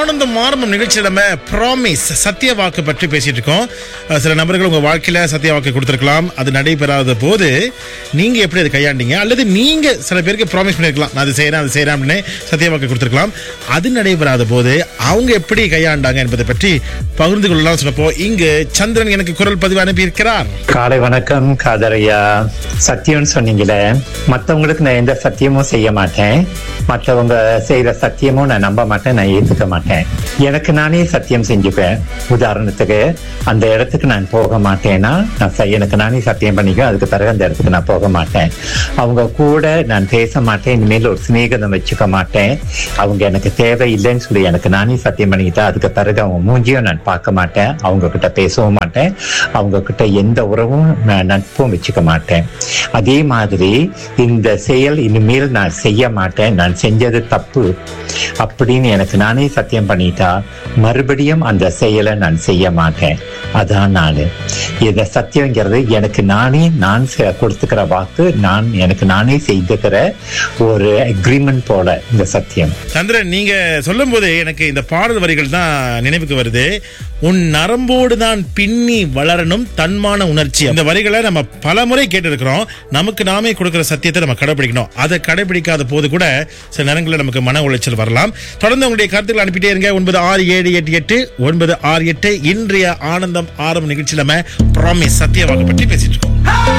ஆனந்தம் ஆரம்பம் நிகழ்ச்சி நம்ம ப்ராமிஸ் சத்திய வாக்கு பற்றி பேசிட்டு இருக்கோம் அஹ் சில நபர்கள் உங்க வாழ்க்கையில சத்திய வாக்கு கொடுத்திருக்கலாம் அது நடைபெறாத போது நீங்க எப்படி அதை கையாண்டீங்க அல்லது நீங்க சில பேருக்கு ப்ராமிஸ் பண்ணிருக்கலாம் நான் அது செய்யறேன் அது செய்யறேன் அப்படின்னு சத்திய வாக்கு கொடுத்திருக்கலாம் அது நடைபெறாத போது அவங்க எப்படி கையாண்டாங்க என்பதை பற்றி பகிர்ந்து கொள்ளலாம் சொன்னப்போ இங்கு சந்திரன் எனக்கு குரல் பதிவு அனுப்பியிருக்கிறார் காலை வணக்கம் காதரையா சத்தியம்னு சொன்னீங்களே மத்தவங்களுக்கு நான் எந்த சத்தியமும் செய்ய மாட்டேன் மற்றவங்க செய்யற சத்தியமும் நான் நம்ப மாட்டேன் நான் ஏத்துக்க மாட்டேன் எனக்கு நானே சத்தியம் செஞ்சுப்பேன் உதாரணத்துக்கு அந்த இடத்துக்கு நான் போக மாட்டேன்னா நான் செ- எனக்கு நானே சத்தியம் பண்ணிக்குவேன் அதுக்கு பிறகு அந்த இடத்துக்கு நான் போக மாட்டேன் அவங்க கூட நான் பேச மாட்டேன் இனிமேல் ஒரு சிநேகிதம் வச்சுக்க மாட்டேன் அவங்க எனக்கு தேவை இல்லைன்னு சொல்லி எனக்கு நானே சத்தியம் பண்ணிக்கிட்டா அதுக்கு பிறகு அவங்க மூஞ்சியும் நான் பார்க்க மாட்டேன் அவங்க கிட்ட பேசவும் மாட்டேன் அவங்க கிட்ட எந்த உறவும் நான் நட்பும் வச்சுக்க மாட்டேன் அதே மாதிரி இந்த செயல் இனிமேல் நான் செய்ய மாட்டேன் நான் செஞ்சது தப்பு அப்படின்னு எனக்கு நானே சத்தியம் பண்ணிட்டா மறுபடியும் அந்த செயலை நான் செய்ய மாட்டேன் அதான் நான் இந்த சத்தியங்கிறது எனக்கு நானே நான் செ- கொடுத்துக்கிற வாக்கு நான் எனக்கு நானே செய்துக்கிற ஒரு அக்ரிமெண்ட் போல இந்த சத்தியம் சந்திரன் நீங்க சொல்லும் போது எனக்கு இந்த பாடல் வரிகள் தான் நினைவுக்கு வருது உன் நரம்போடு தான் பின்னி வளரணும் தன்மான உணர்ச்சி அந்த வரிகளை நம்ம பல முறை கேட்டிருக்கிறோம் நமக்கு நாமே கொடுக்கிற சத்தியத்தை நம்ம கடைபிடிக்கணும் அதை கடைபிடிக்காத போது கூட சில நேரங்களில் நமக்கு மன உளைச்சல் வரலாம் தொடர்ந்து உங்களுடைய கருத்துக்கள் அனுப்பிட்டே இருங்க ஒன்பது ஆறு ஏழு எட்டு எட்டு ஒன்பது ஆறு எட்டு இன்றைய ஆனந்தம் ஆரம்ப நிகழ்ச்சியில நம்ம ப்ராமிஸ் சத்தியவாக்கு பற்றி பேசிட்டு இருக்கோம்